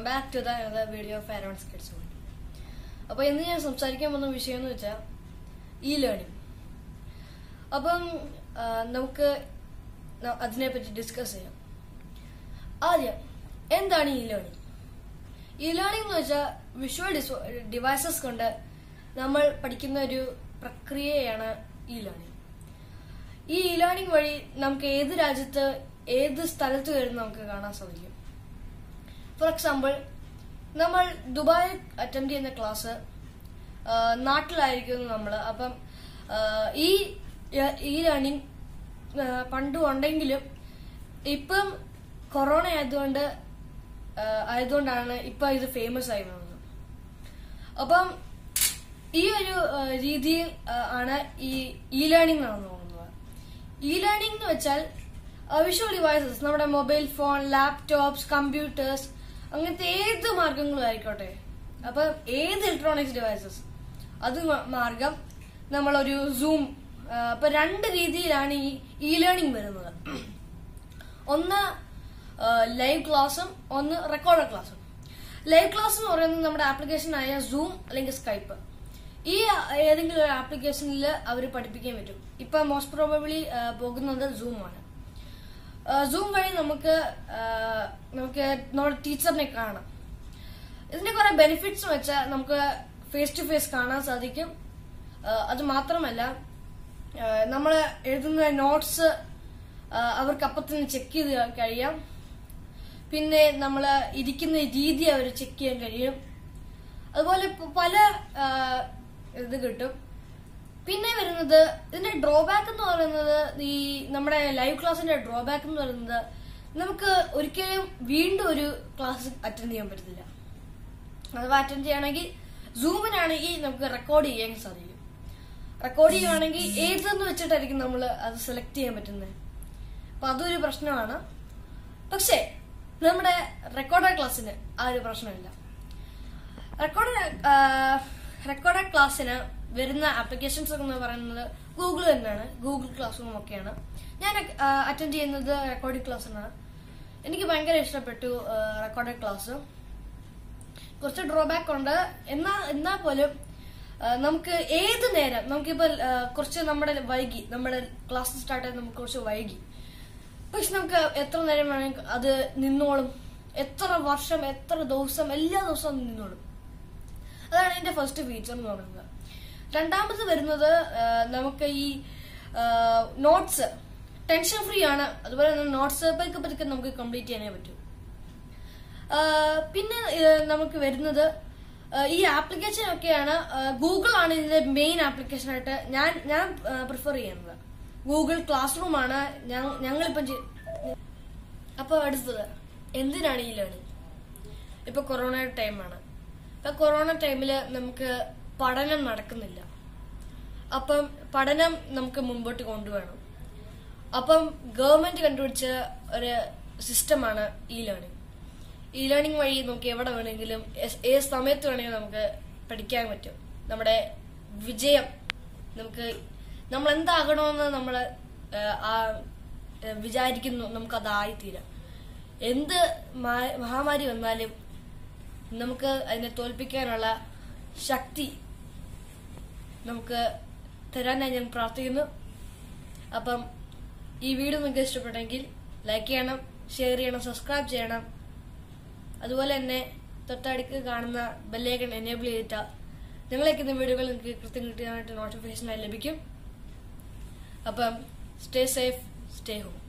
back to the video of Aaron's kids world അപ്പോൾ ഇന്ന് ഞാൻ സംസാരിക്കാൻ വന്ന വിഷയം എന്ന് വെച്ചാൽ ഇ ലേണിംഗ് അപ്പം ആ, നമുക്ക് ന- അതിനെപ്പറ്റി ഡിസ്കസ് ചെയ്യാം ആദ്യം എന്താണ് ഇ ലേണിംഗ് ഇ ലേണിംഗ് എന്ന് വെച്ചാൽ വിഷ്വൽ ഡിവൈസസ് കൊണ്ട് നമ്മൾ പഠിക്കുന്ന ഒരു പ്രക്രിയയാണ് ഇ ലേണിംഗ് ഈ ഇ ലേണിംഗ് വഴി നമുക്ക് ഏത് രാജ്യത്ത് ഏത് സ്ഥലത്ത് വരും നമുക്ക് കാണാൻ സാധിക്കും ഫോർ എക്സാമ്പിൾ നമ്മൾ ദുബായ് അറ്റൻഡ് ചെയ്യുന്ന ക്ലാസ് നാട്ടിലായിരിക്കും നമ്മൾ അപ്പം ആ, ഈ ഈ ലേണിംഗ് പണ്ടും ഉണ്ടെങ്കിലും ഇപ്പം കൊറോണ ആയതുകൊണ്ട് ആ, ആയതുകൊണ്ടാണ് ഇപ്പൊ ഇത് ഫേമസ് ആയി വന്നത് അപ്പം ഈ ഒരു ആ, രീതിയിൽ ആ, ആണ് ഈ ഇ ലേണിംഗ് നടന്നു പോകുന്നത് ഇ ലേണിംഗ് എന്ന് വെച്ചാൽ വിഷ്വൽ ഡിവൈസസ് നമ്മുടെ മൊബൈൽ ഫോൺ ലാപ്ടോപ്സ് കമ്പ്യൂട്ടേഴ്സ് അങ്ങനത്തെ ഏത് മാർഗങ്ങളും ആയിക്കോട്ടെ അപ്പൊ ഏത് ഇലക്ട്രോണിക്സ് ഡിവൈസസ് അത് മ- മാർഗം നമ്മളൊരു സൂം അപ്പൊ രണ്ട് രീതിയിലാണ് ഈ ഇ ലേണിംഗ് വരുന്നത് ഒന്ന് ലൈവ് ക്ലാസ്സും ഒന്ന് റെക്കോർഡ് ക്ലാസ്സും ലൈവ് ക്ലാസ് എന്ന് പറയുന്നത് നമ്മുടെ ആപ്ലിക്കേഷൻ ആയ സൂം അല്ലെങ്കിൽ സ്കൈപ്പ് ഈ ഏതെങ്കിലും ഒരു ആപ്ലിക്കേഷനിൽ അവർ പഠിപ്പിക്കാൻ പറ്റും ഇപ്പൊ മോസ്റ്റ് പ്രോബബ്ലി പോകുന്നത് സൂം ആണ് സൂം വഴി നമുക്ക് ആ, നമുക്ക് നമ്മുടെ ടീച്ചറിനെ കാണാം ഇതിന്റെ കുറെ ബെനിഫിറ്റ്സ് വെച്ചാൽ നമുക്ക് ഫേസ് ടു ഫേസ് കാണാൻ സാധിക്കും ആ, അത് മാത്രമല്ല നമ്മൾ എഴുതുന്ന നോട്ട്സ് അവർക്ക് അപ്പത്തിന് ചെക്ക് ചെയ്ത് കഴിയാം പിന്നെ നമ്മൾ ഇരിക്കുന്ന രീതി അവർ ചെക്ക് ചെയ്യാൻ കഴിയും അതുപോലെ പ- പല ആ, ഇത് കിട്ടും പിന്നെ വരുന്നത് ഇതിന്റെ ഡ്രോബാക്ക് എന്ന് പറയുന്നത് ഈ നമ്മുടെ ലൈവ് ക്ലാസ്സിന്റെ ഡ്രോബാക്ക് എന്ന് പറയുന്നത് നമുക്ക് ഒരിക്കലും വീണ്ടും ഒരു ക്ലാസ് അറ്റൻഡ് ചെയ്യാൻ പറ്റത്തില്ല അഥവാ അറ്റൻഡ് ചെയ്യണമെങ്കിൽ സൂമിനാണെങ്കിൽ നമുക്ക് റെക്കോർഡ് ചെയ്യാൻ സാധിക്കും റെക്കോർഡ് ചെയ്യുവാണെങ്കിൽ ഏതെന്ന് വെച്ചിട്ടായിരിക്കും നമ്മൾ അത് സെലക്ട് ചെയ്യാൻ പറ്റുന്നത് അപ്പൊ അതൊരു പ്രശ്നമാണ് പക്ഷേ നമ്മുടെ റെക്കോർഡഡ് ക്ലാസ്സിന് ആ ഒരു പ്രശ്നമില്ല റെക്കോർഡ് റെക്കോർഡഡ് ക്ലാസ്സിന് വരുന്ന ആപ്ലിക്കേഷൻസ് എന്ന് പറയുന്നത് ഗൂഗിൾ തന്നെയാണ് ഗൂഗിൾ ക്ലാസ് റൂം ഒക്കെയാണ് ഞാൻ അറ്റൻഡ് ചെയ്യുന്നത് റെക്കോർഡിംഗ് ക്ലാസ്സിനാണ് എനിക്ക് ഭയങ്കര ഇഷ്ടപ്പെട്ടു റെക്കോർഡഡ് ക്ലാസ് കുറച്ച് ഡ്രോബാക്ക് ഉണ്ട് എന്നാ എന്നാ പോലും ആ, നമുക്ക് ഏത് നേരം നമുക്കിപ്പോ ആ, കുറച്ച് നമ്മുടെ വൈകി നമ്മുടെ ക്ലാസ് സ്റ്റാർട്ട് ചെയ്ത് നമുക്ക് കുറച്ച് വൈകി പക്ഷെ നമുക്ക് എത്ര നേരം വേണമെങ്കിൽ അത് നിന്നോളും എത്ര വർഷം എത്ര ദിവസം എല്ലാ ദിവസവും അത് നിന്നോളും അതാണ് എന്റെ ഫസ്റ്റ് ഫീച്ചർ എന്ന് പറയുന്നത് രണ്ടാമത് വരുന്നത് ആ, നമുക്ക് ഈ നോട്ട്സ് ടെൻഷൻ ഫ്രീ ആണ് അതുപോലെ തന്നെ നോട്ട്സ് പതുക്കെ പതുക്കെ നമുക്ക് കംപ്ലീറ്റ് ചെയ്യാനേ പറ്റൂ ആ, പിന്നെ ആ, നമുക്ക് വരുന്നത് ആ, ഈ ആപ്ലിക്കേഷൻ ഒക്കെയാണ് ഗൂഗിൾ ആണ് ഇതിന്റെ മെയിൻ ആപ്ലിക്കേഷൻ ആയിട്ട് ഞാൻ ഞാൻ പ്രിഫർ ചെയ്യുന്നത് ഗൂഗിൾ ക്ലാസ് റൂം ആണ് ഞ- ഞങ്ങളിപ്പം ചെയ്- അപ്പൊ അടുത്തത് എന്തിനാണ് ഈ ലേണിംഗ് ഇപ്പൊ കൊറോണ ടൈമാണ് ഇപ്പൊ കൊറോണ ടൈമില് നമുക്ക് പഠനം നടക്കുന്നില്ല അപ്പം പഠനം നമുക്ക് മുമ്പോട്ട് കൊണ്ടുപോകണം അപ്പം ഗവൺമെന്റ് കണ്ടുപിടിച്ച ഒരു സിസ്റ്റമാണ് ഇ ലേണിംഗ് ഇ ലേണിംഗ് വഴി നമുക്ക് എവിടെ വേണമെങ്കിലും എസ്- ഏത് സമയത്ത് വേണമെങ്കിലും നമുക്ക് പഠിക്കാൻ പറ്റും നമ്മുടെ വിജയം നമുക്ക് നമ്മൾ എന്താകണമെന്ന് നമ്മൾ ആ ഏ, വിചാരിക്കുന്നു നമുക്ക് അതായിത്തീരാം എന്ത് മാ- മഹാമാരി വന്നാലും നമുക്ക് അതിനെ തോൽപ്പിക്കാനുള്ള ശക്തി നമുക്ക് തരാനായി ഞാൻ പ്രാർത്ഥിക്കുന്നു അപ്പം ഈ വീഡിയോ നിങ്ങൾക്ക് ഇഷ്ടപ്പെട്ടെങ്കിൽ ലൈക്ക് ചെയ്യണം ഷെയർ ചെയ്യണം സബ്സ്ക്രൈബ് ചെയ്യണം അതുപോലെ തന്നെ തൊട്ടടുക്ക് കാണുന്ന ബെല്ലേക്കൺ എനേബിൾ ചെയ്തിട്ട് ഞങ്ങളേക്കുന്ന വീഡിയോകൾ നിങ്ങൾക്ക് കൃത്യം കിട്ടാനായിട്ട് നോട്ടിഫിക്കേഷനായി ലഭിക്കും അപ്പം സ്റ്റേ സേഫ് സ്റ്റേ ഹോം